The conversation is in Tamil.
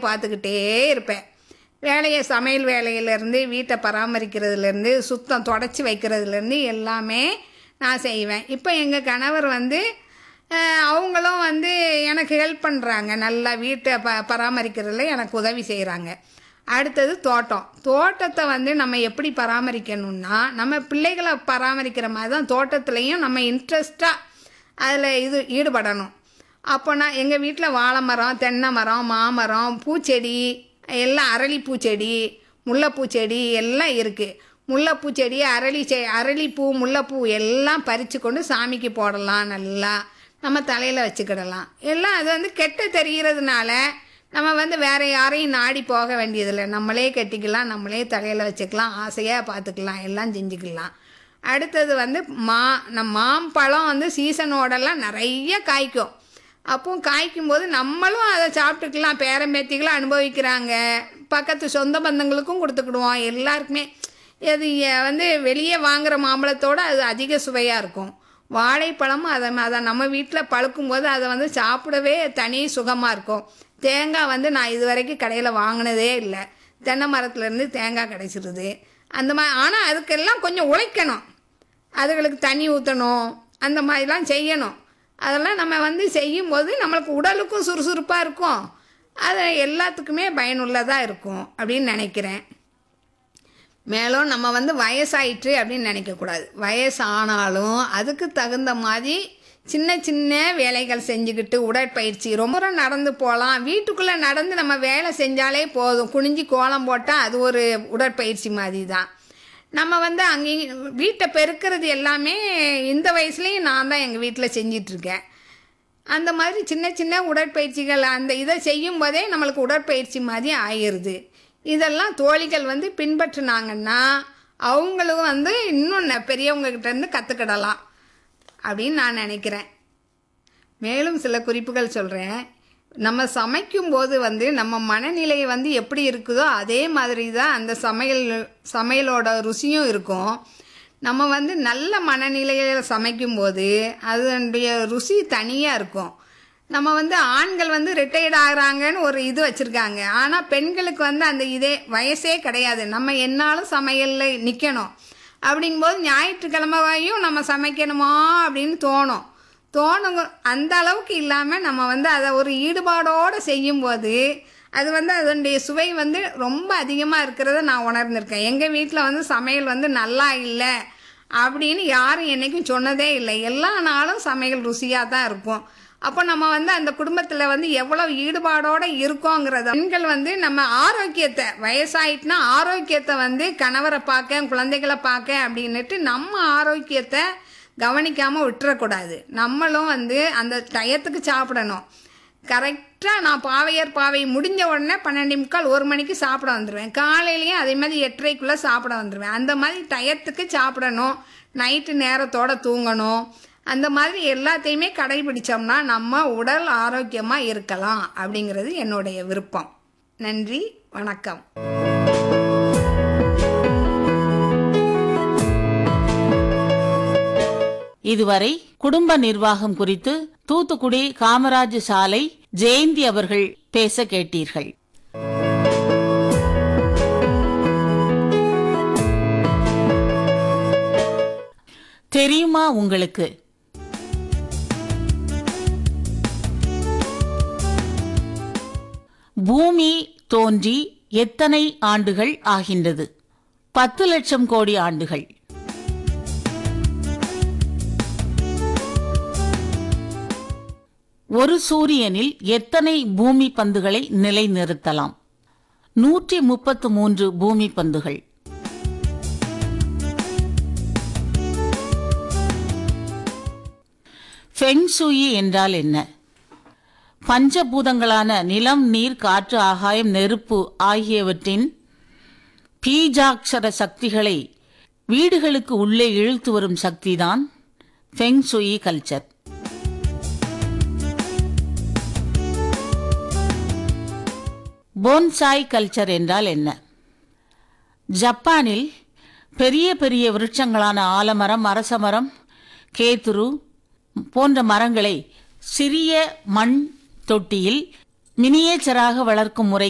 பார்த்துக்கிட்டே இருப்பேன் வேலையை சமையல் வேலையிலேருந்து வீட்டை பராமரிக்கிறதுலேருந்து சுத்தம் தொடச்சி வைக்கிறதுலேருந்து எல்லாமே நான் செய்வேன் இப்போ எங்கள் கணவர் வந்து அஹ், அவங்களும் வந்து எனக்கு ஹெல்ப் பண்ணுறாங்க நல்லா வீட்டை ப பராமரிக்கிறதுல எனக்கு உதவி செய்கிறாங்க அடுத்தது தோட்டம் தோட்டத்தை வந்து நம்ம எப்படி பராமரிக்கணும்னா நம்ம பிள்ளைகளை பராமரிக்கிற மாதிரி தான் தோட்டத்துலேயும் நம்ம இன்ட்ரெஸ்ட்டாக அதில் இது ஈடுபடணும் அப்போனா எங்கள் வீட்டில் வாழை மரம் தென்னை மரம் மாமரம் பூச்செடி எல்லாம் அரளி பூச்செடி முல்லைப்பூ செடி எல்லாம் இருக்குது முல்லைப்பூ செடி அரளி செ அரளிப்பூ முல்லைப்பூ எல்லாம் பறித்து கொண்டு சாமிக்கு போடலாம் நல்லா நம்ம தலையில் வச்சுக்கிடலாம் எல்லாம் அது வந்து கெட்ட தெரிகிறதுனால நம்ம வந்து வேற யாரையும் நாடி போக வேண்டியதில்லை நம்மளே கட்டிக்கலாம் நம்மளே தலையில் வச்சுக்கலாம் ஆசையாக பார்த்துக்கலாம் எல்லாம் செஞ்சுக்கலாம் அடுத்தது வந்து மா நம் மாம்பழம் வந்து சீசனோடலாம் நிறைய காய்க்கும் அப்போ காய்க்கும் போது நம்மளும் அதை சாப்பிட்டுக்கலாம் பேரம்பேத்திகளும் அனுபவிக்கிறாங்க பக்கத்து சொந்த பந்தங்களுக்கும் கொடுத்துக்கிடுவோம் எல்லாருக்குமே இது எ- வந்து வெளியே வாங்குற மாம்பழத்தோட அது அதிக சுவையாக இருக்கும் வாழைப்பழமும் அதை அதை நம்ம வீட்டில் பழுக்கும்போது அதை வந்து சாப்பிடவே தனி சுகமாக இருக்கும் தேங்காய் வந்து நான் இது வரைக்கும் கடையில் வாங்கினதே இல்லை தென்னை மரத்துலேருந்து தேங்காய் கிடைச்சிருது அந்த மாதிரி ஆனால் அதுக்கெல்லாம் கொஞ்சம் உழைக்கணும் அதுகளுக்கு தண்ணி ஊற்றணும் அந்த மாதிரிலாம் செய்யணும் அதெல்லாம் நம்ம வந்து செய்யும்போது நம்மளுக்கு உடலுக்கும் சுறுசுறுப்பாக இருக்கும் அது எல்லாத்துக்குமே பயனுள்ளதாக இருக்கும் அப்படின்னு நினைக்கிறேன் மேலும் நம்ம வந்து வயசாயிற்று அப்படின்னு நினைக்கக்கூடாது வயசானாலும் அதுக்கு தகுந்த மாதிரி சின்ன சின்ன வேலைகள் செஞ்சுக்கிட்டு உடற்பயிற்சி ரொம்ப தூரம் நடந்து போகலாம் வீட்டுக்குள்ளே நடந்து நம்ம வேலை செஞ்சாலே போதும் குனிஞ்சு கோலம் போட்டால் அது ஒரு உடற்பயிற்சி மாதிரி தான் நம்ம வந்து அங்கேயும் வீட்டை பெருக்கிறது எல்லாமே இந்த வயசுலேயும் நான் தான் எங்கள் வீட்டில் செஞ்சிட்ருக்கேன் அந்த மாதிரி சின்ன சின்ன உடற்பயிற்சிகள் அந்த இதை செய்யும் போதே நம்மளுக்கு உடற்பயிற்சி மாதிரி ஆயிடுது இதெல்லாம் தோழிகள் வந்து பின்பற்றினாங்கன்னா அவங்களும் வந்து இன்னும் ந- பெரியவங்க கிட்ட இருந்து கற்றுக்கிடலாம் அப்படின்னு நான் நினைக்கிறேன் மேலும் சில குறிப்புகள் சொல்கிறேன் நம்ம சமைக்கும்போது வந்து நம்ம மனநிலை வந்து எப்படி இருக்குதோ அதே மாதிரி தான் அந்த சமையல் சமையலோட ருசியும் இருக்கும் நம்ம வந்து நல்ல மனநிலையில் சமைக்கும்போது அதனுடைய ருசி தனியாக இருக்கும் நம்ம வந்து ஆண்கள் வந்து ரிட்டையர்ட் ஆகுறாங்கன்னு ஒரு இது வச்சுருக்காங்க ஆனால் பெண்களுக்கு வந்து அந்த இதே வயசே கிடையாது நம்ம என்னாலும் சமையலில் நிற்கணும் அப்படிங்கும்போது ஞாயிற்றுக்கிழமையும் நம்ம சமைக்கணுமா அப்படின்னு தோணும் தோணுங்க அந்த அளவுக்கு இல்லாமல் நம்ம வந்து அதை ஒரு ஈடுபாடோடு செய்யும்போது அது வந்து அதனுடைய சுவை வந்து ரொம்ப அதிகமாக இருக்கிறத நான் உணர்ந்திருக்கேன் எங்கள் வீட்டில் வந்து சமையல் வந்து நல்லா இல்லை அப்படின்னு யாரும் என்றைக்கும் சொன்னதே இல்லை எல்லா நாளும் சமையல் ருசியாக தான் இருக்கும் அப்போ நம்ம வந்து அந்த குடும்பத்தில் வந்து எவ்வளோ ஈடுபாடோடு இருக்கோங்கிறத பெண்கள் வந்து நம்ம ஆரோக்கியத்தை வயசாயிட்டுனா ஆரோக்கியத்தை வந்து கணவரை பார்க்க குழந்தைகளை பார்க்க அப்படின்னுட்டு நம்ம ஆரோக்கியத்தை கவனிக்காமல் விட்டுறக்கூடாது நம்மளும் வந்து அந்த டயத்துக்கு சாப்பிடணும் கரெக்டாக நான் பாவையர் பாவை முடிஞ்ச உடனே பன்னெண்டு முக்கால் ஒரு மணிக்கு சாப்பிட வந்துடுவேன் காலையிலையும் அதே மாதிரி எட்டரைக்குள்ளே சாப்பிட வந்துடுவேன் அந்த மாதிரி டயத்துக்கு சாப்பிடணும் நைட்டு நேரத்தோட தூங்கணும் அந்த மாதிரி எல்லாத்தையுமே கடைபிடிச்சோம்னா நம்ம உடல் ஆரோக்கியமாக இருக்கலாம் அப்படிங்கிறது என்னுடைய விருப்பம் நன்றி வணக்கம் இதுவரை குடும்ப நிர்வாகம் குறித்து தூத்துக்குடி காமராஜ் சாலை ஜெயந்தி அவர்கள் பேச கேட்டீர்கள் தெரியுமா உங்களுக்கு பூமி தோன்றி எத்தனை ஆண்டுகள் ஆகின்றது பத்து லட்சம் கோடி ஆண்டுகள் ஒரு சூரியனில் எத்தனை பூமி பந்துகளை நிலைநிறுத்தலாம் நூற்றி முப்பத்து மூன்று பூமி பந்துகள் ஃபெங்சுயி என்றால் என்ன பஞ்சபூதங்களான நிலம் நீர் காற்று ஆகாயம் நெருப்பு ஆகியவற்றின் பீஜாட்சர சக்திகளை வீடுகளுக்கு உள்ளே இழுத்து வரும் சக்திதான் ஃபெங்சுயி கல்ச்சர் போன்சாய் கல்ச்சர் என்றால் என்ன ஜப்பானில் பெரிய பெரிய விருட்சங்களான ஆலமரம் அரசமரம் கேத்துரு போன்ற மரங்களை சிறிய மண் தொட்டியில் மினியேச்சராக வளர்க்கும் முறை